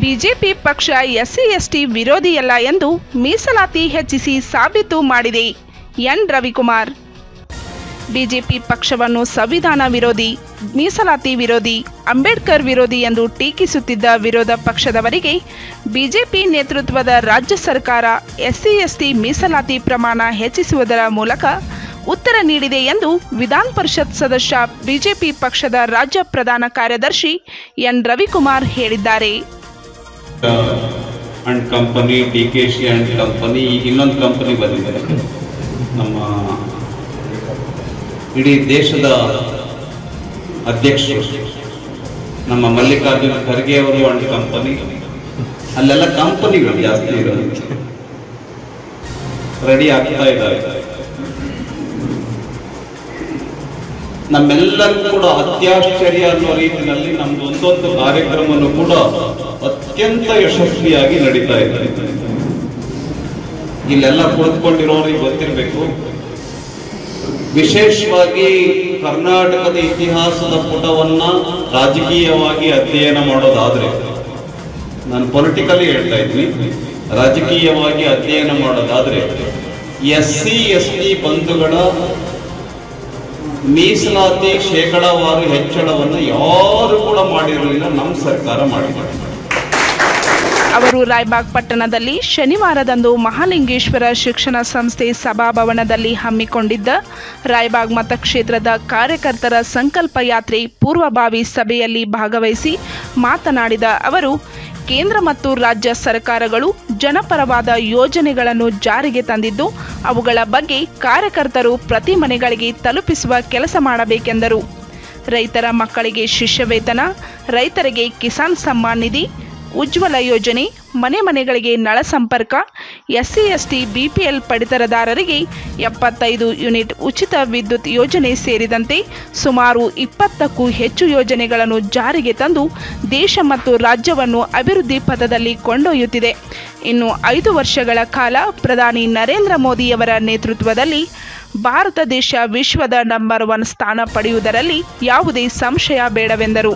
BJP ಪಕ್ಷ SC ST ವಿರೋಧಿಯಲ್ಲ ಎಂದು ಮೀಸಲಾತಿ ಹೆಚ್ಚಿಸಿ ಸಾಬೀತು ಮಾಡಿದೆ ಎನ್ ರವಿಕುಮಾರ್ ಬಿಜೆಪಿ ಪಕ್ಷವನ್ನು ಸಂವಿಧಾನ ವಿರೋಧಿ ಮೀಸಲಾತಿ ವಿರೋಧಿ ಅಂಬೇಡ್ಕರ್ ವಿರೋಧಿ ಎಂದು ಟೀಕಿಸುತ್ತಿದ್ದ ವಿರೋಧ ಪಕ್ಷದವರಿಗೆ ಬಿಜೆಪಿ ನೇತೃತ್ವದ ರಾಜ್ಯ ಸರ್ಕಾರ ಎಸ್ಸಿ ಎಸ್ಟಿ ಮೀಸಲಾತಿ ಪ್ರಮಾಣ ಹೆಚ್ಚಿಸುವುದರ ಮೂಲಕ ಉತ್ತರ ನೀಡಿದೆ ಎಂದು ವಿಧಾನ ಪರಿಷತ್ ಸದಸ್ಯ ಬಿಜೆಪಿ ಪಕ್ಷದ ರಾಜ್ಯ ಪ್ರಧಾನ ಕಾರ್ಯದರ್ಶಿ ಎನ್ ರವಿಕುಮಾರ್ ಹೇಳಿದ್ದಾರೆ ಅಂಡ್ ಕಂಪನಿ ಡಿ ಕೆ ಶಿ ಅಂಡ್ ಕಂಪನಿ ಈಗ ಇನ್ನೊಂದು ಕಂಪನಿ ಬಂದಿದೆ ನಮ್ಮ ಇಡೀ ದೇಶದ ಅಧ್ಯಕ್ಷರು ನಮ್ಮ ಮಲ್ಲಿಕಾರ್ಜುನ ಖರ್ಗೆ ಅವರು ಅಂಡ್ ಕಂಪನಿ ಅಲ್ಲೆಲ್ಲ ಕಂಪನಿಗಳು ಜಾಸ್ತಿ ಇರೋದು ರೆಡಿ ಆಗ್ತಾ ಇದ್ದಾರೆ ನಮ್ಮೆಲ್ಲರಿಗೂ ಕೂಡ ಅತ್ಯಾಶ್ಚರ್ಯ ಅನ್ನೋ ರೀತಿಯಲ್ಲಿ ನಮ್ದು ಒಂದೊಂದು ಕಾರ್ಯಕ್ರಮವನ್ನು ಕೂಡ ಅತ್ಯಂತ ಯಶಸ್ವಿಯಾಗಿ ನಡೀತಾ ಇದೆ ಇಲ್ಲೆಲ್ಲ ಕುಳಿತುಕೊಂಡಿರೋರಿಗೆ ಗೊತ್ತಿರಬೇಕು ವಿಶೇಷವಾಗಿ ಕರ್ನಾಟಕದ ಇತಿಹಾಸದ ಪುಟವನ್ನ ರಾಜಕೀಯವಾಗಿ ಅಧ್ಯಯನ ಮಾಡೋದಾದ್ರೆ ನಾನು ಪೊಲಿಟಿಕಲಿ ಹೇಳ್ತಾ ಇದ್ದೀನಿ ರಾಜಕೀಯವಾಗಿ ಅಧ್ಯಯನ ಮಾಡೋದಾದ್ರೆ ಎಸ್ ಸಿ ಎಸ್ ಟಿ ಬಂಧುಗಳ ಮೀಸಲಾತಿ ಶೇಕಡಾವಾರು ಹೆಚ್ಚಳವನ್ನು ಯಾರು ಕೂಡ ಮಾಡಿರಲಿಲ್ಲ ನಮ್ಮ ಸರ್ಕಾರ ಮಾಡಿದೆ ಅವರು ರಾಯಬಾಗ್ ಪಟ್ಟಣದಲ್ಲಿ ಶನಿವಾರದಂದು ಮಹಾಲಿಂಗೇಶ್ವರ ಶಿಕ್ಷಣ ಸಂಸ್ಥೆ ಸಭಾಭವನದಲ್ಲಿ ಹಮ್ಮಿಕೊಂಡಿದ್ದ ರಾಯಬಾಗ್ ಮತಕ್ಷೇತ್ರದ ಕಾರ್ಯಕರ್ತರ ಸಂಕಲ್ಪ ಯಾತ್ರೆ ಪೂರ್ವಭಾವಿ ಸಭೆಯಲ್ಲಿ ಭಾಗವಹಿಸಿ ಮಾತನಾಡಿದ ಅವರು ಕೇಂದ್ರ ಮತ್ತು ರಾಜ್ಯ ಸರ್ಕಾರಗಳು ಜನಪರವಾದ ಯೋಜನೆಗಳನ್ನು ಜಾರಿಗೆ ತಂದಿದ್ದು ಅವುಗಳ ಬಗ್ಗೆ ಕಾರ್ಯಕರ್ತರು ಪ್ರತಿ ಮನೆಗಳಿಗೆ ತಲುಪಿಸುವ ಕೆಲಸ ಮಾಡಬೇಕೆಂದರು ರೈತರ ಮಕ್ಕಳಿಗೆ ಶಿಷ್ಯವೇತನ ರೈತರಿಗೆ ಕಿಸಾನ್ ಸಮ್ಮಾನ್ ನಿಧಿ ಉಜ್ವಲ ಯೋಜನೆ ಮನೆ ಮನೆಗಳಿಗೆ ನಳ ಸಂಪರ್ಕ ಎಸ್ಸಿ ಎಸ್ಟಿ ಬಿಪಿಎಲ್ ಪಡಿತರದಾರರಿಗೆ ಎಪ್ಪತ್ತೈದು ಯೂನಿಟ್ ಉಚಿತ ವಿದ್ಯುತ್ ಯೋಜನೆ ಸೇರಿದಂತೆ ಸುಮಾರು ಇಪ್ಪತ್ತಕ್ಕೂ ಹೆಚ್ಚು ಯೋಜನೆಗಳನ್ನು ಜಾರಿಗೆ ತಂದು ದೇಶ ಮತ್ತು ರಾಜ್ಯವನ್ನು ಅಭಿವೃದ್ಧಿ ಪಥದಲ್ಲಿ ಕೊಂಡೊಯ್ಯುತ್ತಿದೆ ಇನ್ನು ಐದು ವರ್ಷಗಳ ಕಾಲ ಪ್ರಧಾನಿ ನರೇಂದ್ರ ಮೋದಿಯವರ ನೇತೃತ್ವದಲ್ಲಿ ಭಾರತ ದೇಶ ವಿಶ್ವದ ನಂಬರ್ ಒನ್ ಸ್ಥಾನ ಪಡೆಯುವುದರಲ್ಲಿ ಯಾವುದೇ ಸಂಶಯ ಬೇಡವೆಂದರು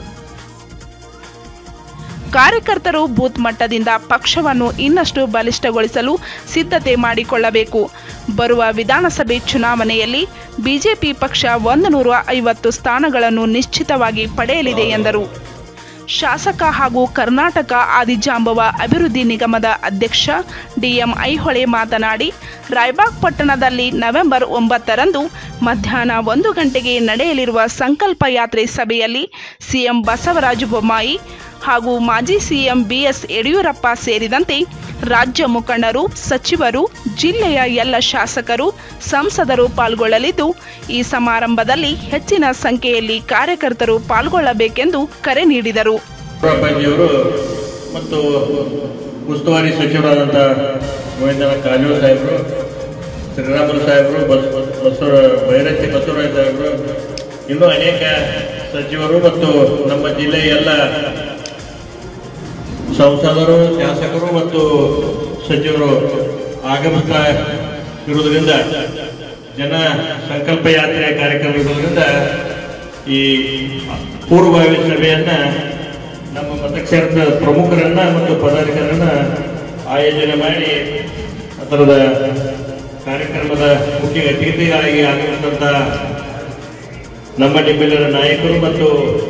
ಕಾರ್ಯಕರ್ತರು ಬೂತ್ ಮಟ್ಟದಿಂದ ಪಕ್ಷವನ್ನು ಇನ್ನಷ್ಟು ಬಲಿಷ್ಠಗೊಳಿಸಲು ಸಿದ್ಧತೆ ಮಾಡಿಕೊಳ್ಳಬೇಕು ಬರುವ ವಿಧಾನಸಭೆ ಚುನಾವಣೆಯಲ್ಲಿ ಬಿಜೆಪಿ ಪಕ್ಷ ಒಂದು ನೂರ ಐವತ್ತು ಸ್ಥಾನಗಳನ್ನು ನಿಶ್ಚಿತವಾಗಿ ಪಡೆಯಲಿದೆ ಎಂದರು ಶಾಸಕ ಹಾಗೂ ಕರ್ನಾಟಕ ಆದಿಜಾಂಬವ ಅಭಿವೃದ್ಧಿ ನಿಗಮದ ಅಧ್ಯಕ್ಷ ಡಿಎಂ ಐಹೊಳೆ ಮಾತನಾಡಿ ರಾಯಬಾಗ್ ಪಟ್ಟಣದಲ್ಲಿ ನವೆಂಬರ್ ಒಂಬತ್ತರಂದು ಮಧ್ಯಾಹ್ನ ಒಂದು ಗಂಟೆಗೆ ನಡೆಯಲಿರುವ ಸಂಕಲ್ಪ ಯಾತ್ರೆ ಸಭೆಯಲ್ಲಿ ಸಿಎಂ ಬಸವರಾಜ ಬೊಮ್ಮಾಯಿ ಹಾಗೂ ಮಾಜಿ ಸಿಎಂ ಬಿಎಸ್ ಯಡಿಯೂರಪ್ಪ ಸೇರಿದಂತೆ ರಾಜ್ಯ ಮುಖಂಡರು ಸಚಿವರು ಜಿಲ್ಲೆಯ ಎಲ್ಲ ಶಾಸಕರು ಸಂಸದರು ಪಾಲ್ಗೊಳ್ಳಲಿದ್ದು ಈ ಸಮಾರಂಭದಲ್ಲಿ ಹೆಚ್ಚಿನ ಸಂಖ್ಯೆಯಲ್ಲಿ ಕಾರ್ಯಕರ್ತರು ಪಾಲ್ಗೊಳ್ಳಬೇಕೆಂದು ಕರೆ ನೀಡಿದರು ಅವರು ಮತ್ತು ಉಸ್ತುವಾರಿ ಸಚಿವರಾದಂಥ ಗೋವಿಂದನ ಕಾಜೂರು ಸಾಹೇಬರು ಶ್ರೀರಾಮುಲು ಸಾಹೇಬರು ಬಸ್ ಬಸವರ ಭೈರತಿ ಬಸವರಾಜ ಸಾಹೇಬರು ಇನ್ನೂ ಅನೇಕ ಸಚಿವರು ಮತ್ತು ನಮ್ಮ ಜಿಲ್ಲೆಯ ಎಲ್ಲ ಸಂಸದರು ಶಾಸಕರು ಮತ್ತು ಸಚಿವರು ಆಗಮಿಸ್ತಾ ಇರುವುದರಿಂದ ಜನ ಸಂಕಲ್ಪ ಯಾತ್ರೆ ಕಾರ್ಯಕ್ರಮ ಇರುವುದರಿಂದ ಈ ಪೂರ್ವಭಾವಿ ಸಭೆಯನ್ನ ನಮ್ಮ ಮತಕ್ಷೇತ್ರದ ಪ್ರಮುಖರನ್ನ ಮತ್ತು ಪದಾಧಿಕಾರರನ್ನ ಆಯೋಜನೆ ಮಾಡಿ ಅದರದ ಕಾರ್ಯಕ್ರಮದ ಮುಖ್ಯ ಅತಿಥಿಗಳಾಗಿ ಆಗಮಿಸಿದಂಥ ನಮ್ಮ ನಿಮ್ಮೆಲ್ಲರ ನಾಯಕರು ಮತ್ತು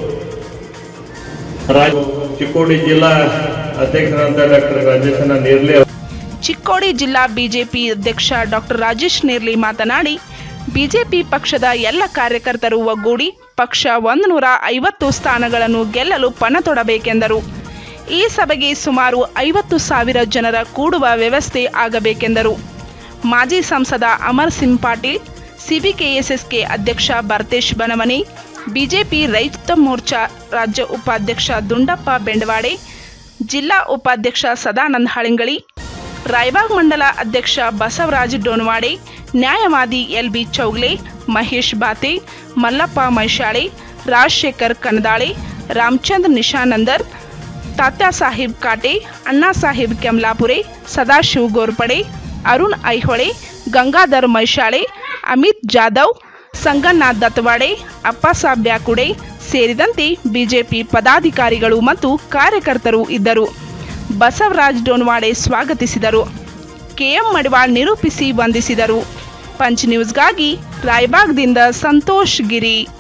ರಾಜ ಚಿಕ್ಕೋಡಿ ಜಿಲ್ಲಾ ಅಧ್ಯಕ್ಷರಾದಂಥ ಡಾಕ್ಟರ್ ರಾಜೇಶನ ನೇರ್ಲೆ ಅವರು ಚಿಕ್ಕೋಡಿ ಜಿಲ್ಲಾ ಬಿಜೆಪಿ ಅಧ್ಯಕ್ಷ ಡಾಕ್ಟರ್ ರಾಜೇಶ್ ನೇರ್ಲಿ ಮಾತನಾಡಿ ಬಿಜೆಪಿ ಪಕ್ಷದ ಎಲ್ಲ ಕಾರ್ಯಕರ್ತರು ಒಗ್ಗೂಡಿ ಪಕ್ಷ ಒಂದು ನೂರ ಐವತ್ತು ಸ್ಥಾನಗಳನ್ನು ಗೆಲ್ಲಲು ಪಣ ತೊಡಬೇಕೆಂದರು ಈ ಸಭೆಗೆ ಸುಮಾರು ಐವತ್ತು ಸಾವಿರ ಜನರ ಕೂಡುವ ವ್ಯವಸ್ಥೆ ಆಗಬೇಕೆಂದರು ಮಾಜಿ ಸಂಸದ ಅಮರ್ ಸಿಂಗ್ ಪಾಟೀಲ್ ಸಿಬಿಕೆಎಸ್ಎಸ್ಕೆ ಅಧ್ಯಕ್ಷ ಭರತೇಶ್ ಬನಮನಿ ಬಿಜೆಪಿ ರೈತ ಮೋರ್ಚಾ ರಾಜ್ಯ ಉಪಾಧ್ಯಕ್ಷ ದುಂಡಪ್ಪ ಬೆಂಡವಾಡೆ ಜಿಲ್ಲಾ ಉಪಾಧ್ಯಕ್ಷ ಸದಾನಂದ ಹಳಿಂಗಳಿ ರಾಯಬಾಗ್ ಮಂಡಲ ಅಧ್ಯಕ್ಷ ಬಸವರಾಜ್ ಡೋನ್ವಾಡೆ ನ್ಯಾಯವಾದಿ ಎಲ್ ಬಿ ಚೌಗ್ಲೆ ಮಹೇಶ್ ಬಾತೆ ಮಲ್ಲಪ್ಪ ಮೈಶಾಳೆ ರಾಜಶೇಖರ್ ಕನದಾಳೆ ರಾಮಚಂದ್ರ ನಿಶಾನಂದರ್ ತಾತ್ಯಾ ಸಾಹಿಬ್ ಕಾಟೆ ಅಣ್ಣಾ ಸಾಹಿಬ್ ಕೆಮ್ಲಾಪುರೆ ಸದಾಶಿವ್ ಗೋರ್ಪಡೆ ಅರುಣ್ ಐಹೊಳೆ ಗಂಗಾಧರ್ ಮೈಶಾಳೆ ಅಮಿತ್ ಜಾಧವ್ ಸಂಗಣ್ಣ ದತ್ವಾಡೆ ಅಪ್ಪಸಾಬ್ ಬ್ಯಾಕುಡೆ ಸೇರಿದಂತೆ ಬಿಜೆಪಿ ಪದಾಧಿಕಾರಿಗಳು ಮತ್ತು ಕಾರ್ಯಕರ್ತರು ಇದ್ದರು ಬಸವರಾಜ್ ಡೋನ್ವಾಡೆ ಸ್ವಾಗತಿಸಿದರು ಕೆಎಂ ಮಡಿವಾಳ್ ನಿರೂಪಿಸಿ ವಂದಿಸಿದರು ಪಂಚ್ ನ್ಯೂಸ್ಗಾಗಿ ರಾಯಬಾಗ್ದಿಂದ ಸಂತೋಷ್ ಗಿರಿ